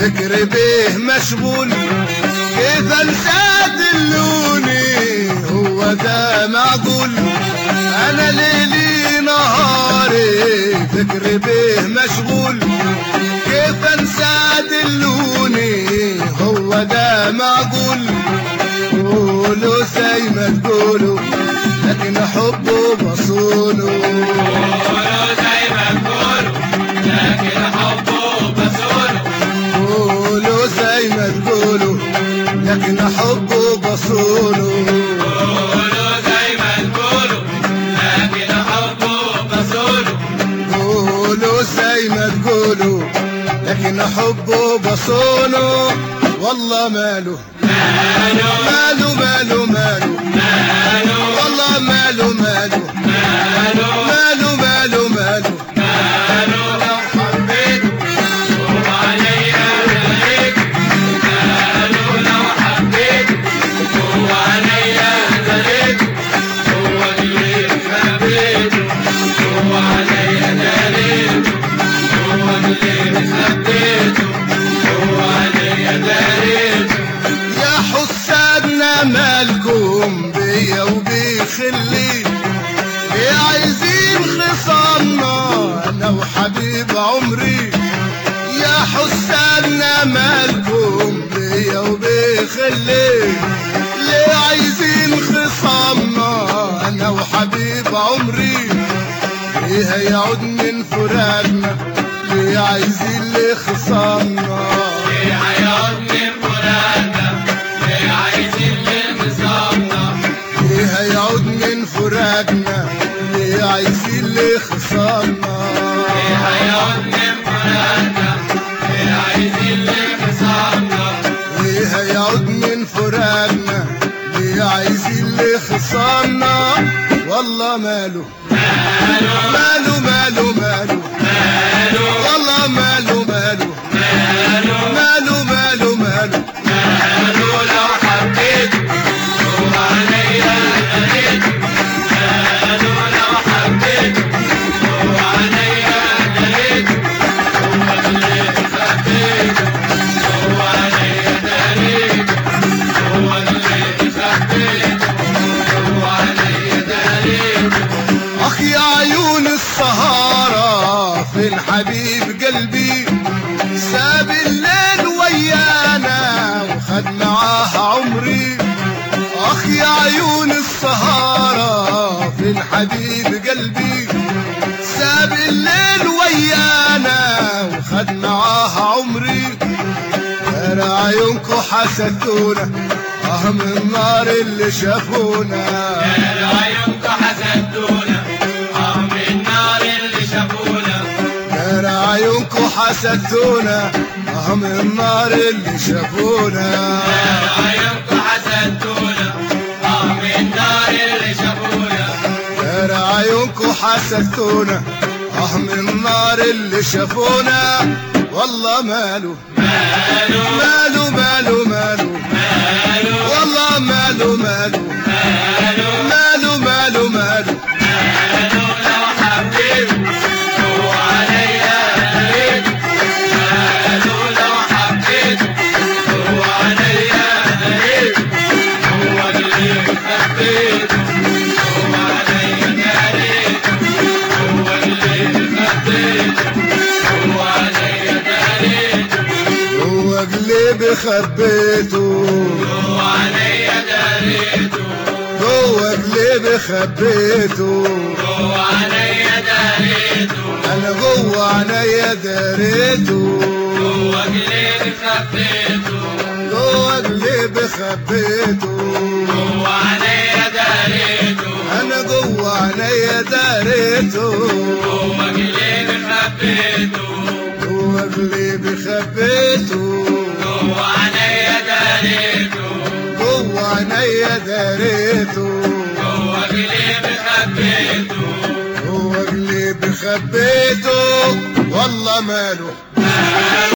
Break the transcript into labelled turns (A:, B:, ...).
A: فكر به مشغول كيف انسى دلوني هو ده معقول انا ليلي نهاري فكر به مشغول كيف انسى دلوني هو ده معقول قولوا زي ما تقولوا لكن حبه بصونه
B: قولوا زي ما تقولوا لكن حبه بصوله
A: قولوا زي ما تقولوا لكن حبه بصونه
B: قولوا زي ما تقولوا لكن حبه بصوله
A: قولوا زي ما تقولوا لكن حبه بصونه والله ماله
B: ماله
A: ماله ماله ماله
B: ماله
A: والله ماله ماله
B: ماله
A: ماله ماله ماله
B: ماله لو حبيته هو عليا غريب ماله لو حبيته هو عليا غريب هو اللي حبيته هو عليا غريب هو اللي حبيته هو عليا غريب
A: يا حسادنا مالكم بيا وبيخلي يا عايزين خصامنا انا وحبيب عمري يا حسادنا مالكم بيا وبيخلي ليه عايزين خصامنا انا وحبيب عمري ليه هيعود من فراقنا ليه عايزين ليه خصامنا
B: ليه هيقعد من فراقنا ليه عايزين للخصامنا
A: ليه هيعود من فراقنا ليه عايزين ليه خصامنا
B: ليه هيقعد من فراقنا ليه عايزين للخصامنا
A: ليه هيعود من فراقنا ليه عايزين ليه خصامنا والله ماله
B: ماله
A: ماله ماله ماله
B: ماله
A: والله ماله ماله
B: ماله
A: ماله ماله ماله
B: ماله لو حبيته هو عليا غريب ماله لو حبيته هو عليا غريب هو اللي حبيته هو عليا غريب هو اللي حبيته هو عليا غريب
A: اخ يا عيون السهارة في الحبيب قلبي ساب الليل ويانا وخد معاه عمري اخ يا عيون السهارة في الحبيب قلبي ساب الليل ويانا وخد معاه عمري ترى عيونكو حسدونا اه من النار اللي شافونا
B: يا عيونكم حسدونا عم النار اللي شافونا
A: ترى عيونكو حسدتونا اه من النار اللي شافونا
B: يا عيونكم حسدونا عم النار اللي شافونا
A: ترى عيونكو حسدتونا اه من النار اللي شافونا والله ماله
B: ماله
A: ماله ماله ماله
B: ماله
A: والله ماله ماله
B: ماله
A: ماله ماله ماله
B: ماله لو حبيته هو عليا غريب ماله لو حبيته هو عليا غريب هو اللي حبيته هو عليا غريب هو اللي حبيته هو عليا غريب
A: هو قلبي خبيته
B: هو عليا غريبه
A: هو قلبي خبيته
B: هو عليا غريبه
A: انا جوه عينيا داريته
B: هو قلبي خبيته
A: جوه قلبي خبيته
B: هو عليا داريته
A: انا جوه عينيا داريته
B: هو قلبي خبيته
A: جوه قلبي خبيته
B: هو عليا داريته
A: جوه عينيا داريته
B: هو قلبي خبيته
A: هو قلبي خبيته والله ماله